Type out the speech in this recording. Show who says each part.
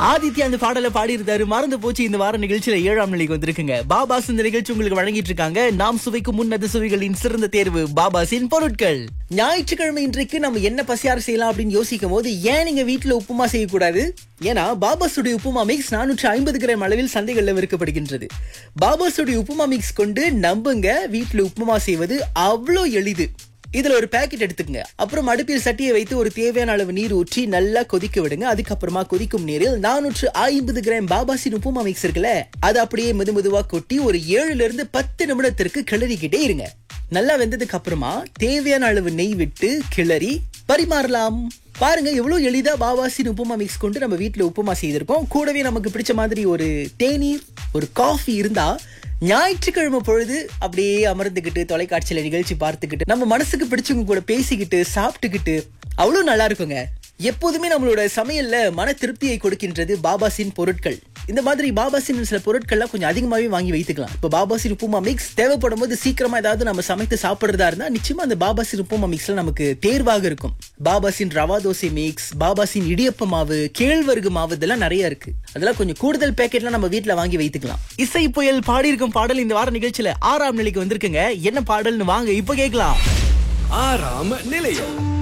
Speaker 1: ஆதித்யா அந்த பாடலை பாடியிருந்தாரு மறந்து போச்சு இந்த வார நிகழ்ச்சியில ஏழாம் நிலைக்கு வந்திருக்குங்க பாபாஸ் இந்த நிகழ்ச்சி உங்களுக்கு வழங்கிட்டு இருக்காங்க நாம் சுவைக்கும் முன்னது சுவைகளின் சிறந்த தேர்வு பாபாஸின் பொருட்கள் ஞாயிற்றுக்கிழமை இன்றைக்கு நம்ம என்ன பசியார் செய்யலாம் அப்படின்னு யோசிக்கும் போது ஏன் நீங்க வீட்டுல உப்புமா செய்யக்கூடாது ஏன்னா பாபாஸுடைய உப்புமா மிக்ஸ் நானூற்று ஐம்பது கிராம் அளவில் சந்தைகளில் விற்கப்படுகின்றது பாபாஸுடைய உப்புமா மிக்ஸ் கொண்டு நம்புங்க வீட்டுல உப்புமா செய்வது அவ்வளோ எளிது இதுல ஒரு பேக்கெட் எடுத்துக்கங்க அப்புறம் அடுப்பில் சட்டியை வைத்து ஒரு தேவையான அளவு நீர் ஊற்றி நல்லா கொதிக்க விடுங்க அதுக்கப்புறமா கொதிக்கும் நீரில் நானூற்று ஐம்பது கிராம் பாபாசின் உப்புமா மிக்ஸ் இருக்குல்ல அது அப்படியே மெது மெதுவா கொட்டி ஒரு ஏழுல இருந்து பத்து நிமிடத்திற்கு கிளறிக்கிட்டே இருங்க நல்லா வெந்ததுக்கு அப்புறமா தேவையான அளவு நெய் விட்டு கிளறி பரிமாறலாம் பாருங்க எவ்வளவு எளிதா பாபாசின் உப்புமா மிக்ஸ் கொண்டு நம்ம வீட்ல உப்புமா செய்திருக்கோம் கூடவே நமக்கு பிடிச்ச மாதிரி ஒரு தேநீர் ஒரு காஃபி இருந்தா ஞாயிற்றுக்கிழமை பொழுது அப்படியே அமர்ந்துகிட்டு தொலைக்காட்சியில நிகழ்ச்சி பார்த்துக்கிட்டு நம்ம மனசுக்கு பிடிச்சவங்க கூட பேசிக்கிட்டு சாப்பிட்டுக்கிட்டு அவ்வளவு நல்லா இருக்குங்க எப்போதுமே நம்மளோட சமையல்ல மன திருப்தியை கொடுக்கின்றது பாபாசின் பொருட்கள் இந்த மாதிரி பாபாசின் சில பொருட்கள்லாம் கொஞ்சம் அதிகமாகவே வாங்கி வைத்துக்கலாம் இப்போ பாபாசின் உப்புமா மிக்ஸ் தேவைப்படும் போது சீக்கிரமா ஏதாவது நம்ம சமைத்து சாப்பிடுறதா இருந்தா நிச்சயமா அந்த பாபாசின் உப்புமா மிக்ஸ்ல நமக்கு தேர்வாக இருக்கும் பாபாசின் ரவா தோசை மிக்ஸ் பாபாசின் இடியப்ப மாவு கேழ்வரகு மாவு இதெல்லாம் நிறைய இருக்கு அதெல்லாம் கொஞ்சம் கூடுதல் பேக்கெட்லாம் நம்ம வீட்ல வாங்கி வைத்துக்கலாம் இசை புயல் பாடியிருக்கும் பாடல் இந்த வார நிகழ்ச்சியில ஆறாம் நிலைக்கு வந்திருக்குங்க என்ன பாடல்னு வாங்க இப்ப கேட்கலாம்
Speaker 2: ஆறாம் நிலையம்